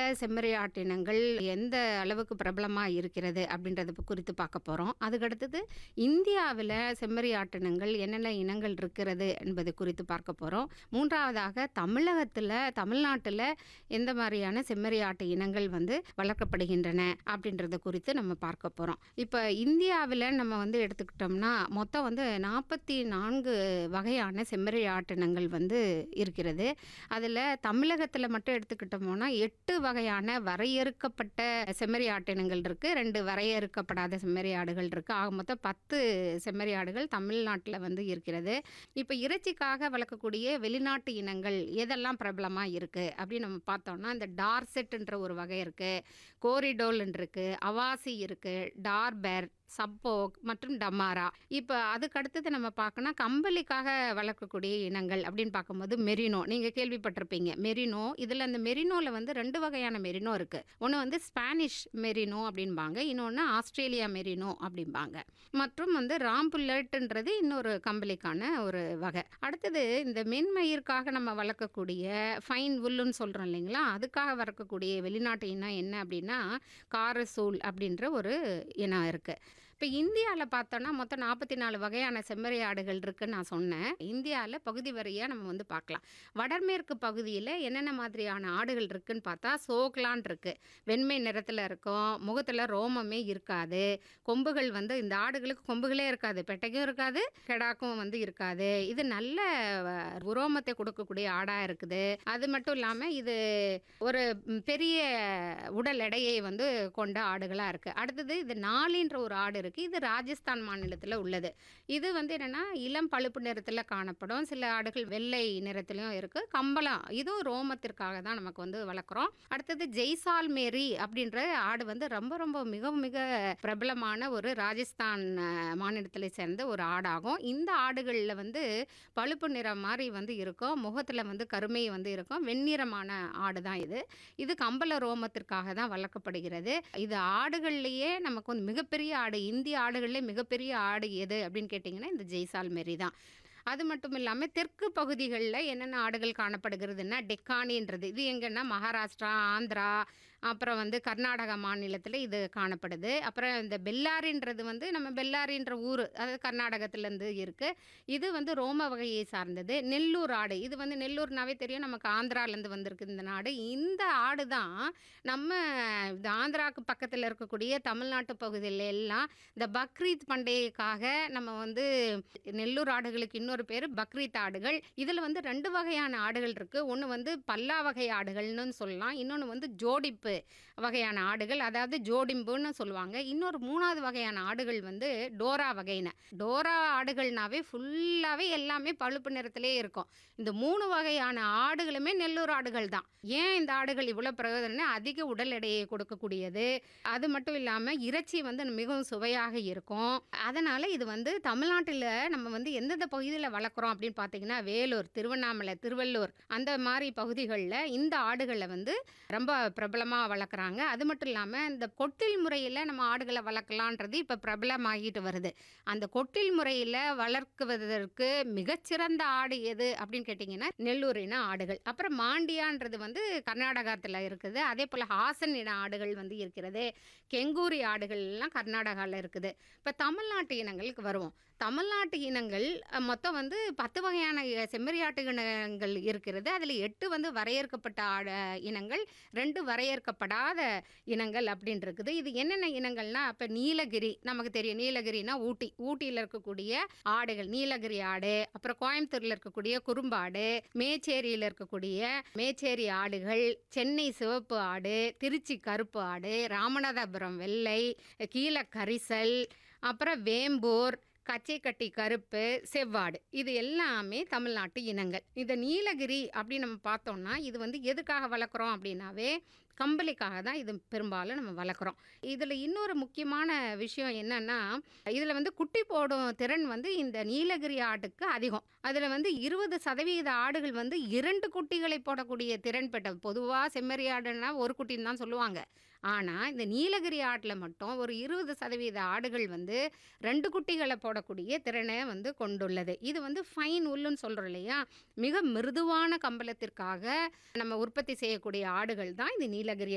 செம்மறி ஆட்டினங்கள் எந்த அளவுக்கு பிரபலமா இருக்கிறது அப்படின்றத ப- குறித்து பார்க்க போறோம். அதுக்கடுத்தது இந்தியாவில செம்மறி ஆட்டினங்கள் என்னென்ன இனங்கள் இருக்கிறது என்பது குறித்து பார்க்க போறோம். மூன்றாவதாக தமிழகத்துல, தமிழ்நாட்டுல எந்த மாரியான செம்மறி ஆட்டு இனங்கள் வந்து வளர்க்கப்படுகின்றன அப்படின்றத குறித்து நம்ம பார்க்க போறோம். இப்ப இந்தியாவில நம்ம வந்து எடுத்துக்கிட்டோம்னா, மொத்தம் வந்து 44 வகையான செம்மறி ஆட்டினங்கள் வந்து இருக்கிறது. அதுல தமிழகத்துல மட்டும் எடுத்துக்கிட்டோம்னா, 8 வகையான வரையறுக்கப்பட்ட செம்மறி ஆட்டினங்கள் இருக்கு. 2 வரையறுக்கப்படாத செம்மறி ஆடுகள் இருக்கு. ஆக மொத்தம் 10 செம்மறி ஆடுகள் தமிழ்நாட்டுல வந்து இருக்கிறது. இப்ப இறைச்சிக்காக வளர்க்கக்கூடிய வெளிநாட்டு இனங்கள் எதெல்லாம் பிரபலமா இருக்கு அப்படின்னு நம்ம பார்த்தோம்னா, இந்த டார்செட்ன்ற ஒரு வகை இருக்கு. கோரிடோல்ன்னு இருக்கு. அவாசி இருக்கு. டார்பர், சப்போக் மற்றும் டமாரா. இப்ப அதுக்கு அடுத்தது நம்ம பார்க்கணும் கம்பளிக்காக வளர்க்கக்கூடிய இனங்கள் அப்படின்னு பார்க்கும்போது மெரினோ. நீங்க கேள்விப்பட்டிருப்பீங்க. மெரினோ இதுல அந்த மெரினோல வந்து 2 வகையான மெரினோ இருக்கு. ஒண்ணு வந்து ஸ்பானிஷ் மெரினோ அப்படிம்பாங்க. இன்னொன்னு ஆஸ்திரேலியா மெரினோ அப்படிம்பாங்க. மற்றும் வந்து ராம்புல்லட்ன்றது இன்னொரு கம்பளிக்கான ஒரு வகை. அடுத்தது இந்த மென்மயிர்க்காக நம்ம வளர்க்கக்கூடிய ஃபைன் வுல்லுன்னு சொல்றோம் இல்லைங்களா? அதுக்காக வளர்க்கக்கூடிய வெளிநாட்டு இனம் என்ன அப்படின்னா, காரசூல் அப்படின்ற ஒரு இனம் இருக்கு. இப்ப இந்தியால பார்த்தோம்னா, மொத்தம் 44 வகையான செம்மறி ஆடுகள் இருக்குன்னு நான் சொன்னேன். இந்தியால பகுதி வாரியா நம்ம வந்து பார்க்கலாம். வடமேற்கு பகுதியில என்னென்ன மாதிரியான ஆடுகள் இருக்குன்னு பார்த்தா, சோக்லான் இருக்கு. வெண்மை நிறத்துல இருக்கும். முகத்துல ரோமமே இருக்காது. கொம்புகள் வந்து இந்த ஆடுகளுக்கு கொம்புகளே இருக்காது. பெட்டைக்கும் இருக்காது, கெடாக்கும் வந்து இருக்காது. இது நல்ல வ உரோமத்தை கொடுக்கக்கூடிய ஆடா இருக்குது. அது மட்டும் இல்லாம இது ஒரு ம் பெரிய உடல் எடையை வந்து கொண்ட ஆடுகளா இருக்கு. அடுத்தது இது நாலின்ற ஒரு ஆடு இருக்கு. இது ராஜஸ்தான் மாநிலத்துல உள்ளது. இது வந்து என்னன்னா, இளம் பழுப்பு நிறத்துல காணப்படும். சில ஆடுகள் வெள்ளை நிறத்திலயும் இருக்கு. கம்பளம் இதுவும் ரோமத்திற்காக தான் நமக்கு வந்து வளர்க்குறோம். அடுத்தது ஜெய்சால்மேரி அப்படின்ற ஆடு வந்து ரொம்ப ரொம்ப மிக மிக பிரபலமான ஒரு ராஜஸ்தான் அ மாநிலத்தில சேர்ந்த ஒரு ஆடாகும். இந்த ஆடுகள்ல வந்து பழுப்பு நிறம் மாரி வந்து இருக்கும். முகத்துல வந்து கருமை வந்து இருக்கும். வெண்ணிறமான ஆடு தான் இது. இது கம்பள ரோமத்திற்காக தான் வளர்க்கப்படுகிறது. இது ஆடுகள்லயே நமக்கு வந்து மிகப்பெரிய ஆடு. இந்திய ஆடுகள்லயே மிகப்பெரிய ஆடு எது அப்படின்னு கேட்டீங்கன்னா, இந்த ஜெய்சால்மேரி தான். அது மட்டும் இல்லாம தெற்கு பகுதிகள்ல என்னென்ன ஆடுகள் காணப்படுகிறதுன்னா, டெக்கானின்றது. இது எங்கன்னா மகாராஷ்டிரா, ஆந்திரா, அப்புறம் வந்து கர்நாடகா மாநிலத்தில இது காணப்படுது. அப்புறம் இந்த பெல்லாரின்றது வந்து நம்ம பெல்லாரின்ற ஊரு. அது கர்நாடகத்திலேருந்து இருக்கு. இது வந்து ரோம வகையை சார்ந்தது. நெல்லூர் ஆடு. இது வந்து நெல்லூர்னாவே தெரியும் நமக்கு ஆந்திராலேருந்து வந்திருக்கு இந்த நாடு. இந்த ஆடு தான் நம்ம இந்த ஆந்திராவுக்கு பக்கத்துல இருக்கக்கூடிய தமிழ்நாட்டு பகுதியில எல்லாம் இந்த பக்ரீத் பண்டிகைக்காக நம்ம வந்து நெல்லூர் ஆடுகளுக்கு இன்னொரு பேரு பக்ரீத் ஆடுகள். இதுல வந்து 2 வகையான ஆடுகள் இருக்கு. ஒண்ணு வந்து பல்லா வகை ஆடுகள்னு சொல்லலாம். இன்னொன்னு வந்து ஜோடிப்பு வகையான ஆடுகள். அதாவது ஜோடிம்புன்னு சொல்லுவாங்க. இன்னொரு 3வது வகையான ஆடுகள் வந்து டோரா வகையின. டோரா ஆடுகள்னாவே ஃபுல்லாவே எல்லாமே பழுப்பு நிறத்திலே இருக்கும். இந்த 3 வகையான ஆடுகளுமே நெல்லூர் ஆடுகள் தான். ஏன் இந்த ஆடுகள் இவ்வளோ பிரயோஜனம்னா, அதிக உடல் எடையை கொடுக்கக்கூடியது. அது மட்டும் இல்லாம இறைச்சி வந்து மிகவும் சுவையாக இருக்கும். அதனால இது வந்து தமிழ்நாட்டில நம்ம வந்து எந்தெந்த பகுதியில வளர்க்குறோம் அப்படின்னு பார்த்தீங்கன்னா, வேலூர், திருவண்ணாமலை, திருவள்ளூர் அந்த மாரி பகுதிகள்ல இந்த ஆடுகள வந்து ரொம்ப பிரபலமா வளர்க்குறாங்க. அது மட்டும் இல்லாம இந்த கொட்டில் முறையில நம்ம ஆடுகள வளர்க்கலான்றது இப்ப பிரபலமாகிட்டு வருது. அந்த கொட்டில் முறையில வளர்க்குவதற்கு மிகச்சிறந்த ஆடு எது அப்படின்னு கேட்டீங்கன்னா, நெல்லூர் இன ஆடுகள். அப்புறம் மாண்டியான்றது வந்து கர்நாடகத்தில இருக்குது. அதேபோல ஹாசன் இன ஆடுகள் வந்து இருக்கிறது. கெங்கூரி ஆடுகள் எல்லாம் கர்நாடகால இருக்குது. இப்ப தமிழ்நாட்டு இனங்களுக்கு வருவோம். தமிழ்நாட்டு இனங்கள் அ மொத்தம் வந்து 10 வகையான எ செம்மறியாட்டு இனங்கள் இருக்கிறது. அதுல 8 வந்து வரையறுக்கப்பட்ட ஆட இனங்கள். 2 வரையறுக்கப்படாத இனங்கள் அப்படின்னு இருக்குது. இது என்னென்ன இனங்கள்னா, இப்ப நீலகிரி நமக்கு தெரியும். நீலகிரினா ஊட்டி. ஊட்டியில இருக்கக்கூடிய ஆடுகள். நீலகிரி ஆடு, அப்புறம் கோயம்புத்தூர்ல இருக்கக்கூடிய குறும்பாடு, மேச்சேரியில இருக்கக்கூடிய மேச்சேரி ஆடுகள், சென்னை சிவப்பு ஆடு, திருச்சி கருப்பு ஆடு, ராமநாதபுரம் வெள்ளை, கீழ கரிசல், அப்புறம் வேம்பூர், கச்சைக்கட்டி கருப்பு, செவ்வாடு. இது எல்லாமே தமிழ்நாட்டு இனங்கள். இந்த நீலகிரி அப்படின்னு நம்ம பார்த்தோம்னா, இது வந்து எதுக்காக வளர்க்குறோம் அப்படின்னாவே, கம்பளிக்காக தான் இது பெரும்பாலும் நம்ம வளர்க்குறோம். இதுல இன்னொரு முக்கியமான விஷயம் என்னன்னா, இதுல வந்து குட்டி போடும் திறன் வந்து இந்த நீலகிரி ஆட்டுக்கு அதிகம். அதுல வந்து 20% ஆடுகள் வந்து 2 குட்டிகளை போடக்கூடிய திறன் பெற்ற பொதுவா செம்மறி ஆடுன்னா 1 குட்டின்னு தான் சொல்லுவாங்க. ஆனா, இந்த நீலகிரி ஆட்டுல மட்டும் ஒரு 20% ஆடுகள் வந்து 2 குட்டிகள போடக்கூடிய திறனை வந்து கொண்டுள்ளது. இது வந்து ஃபைன் வுல்லுன்னு சொல்றோம் இல்லையா? மிக மிருதுவான கம்பளத்திற்காக நம்ம உற்பத்தி செய்யக்கூடிய ஆடுகள் தான் இந்த நீலகிரி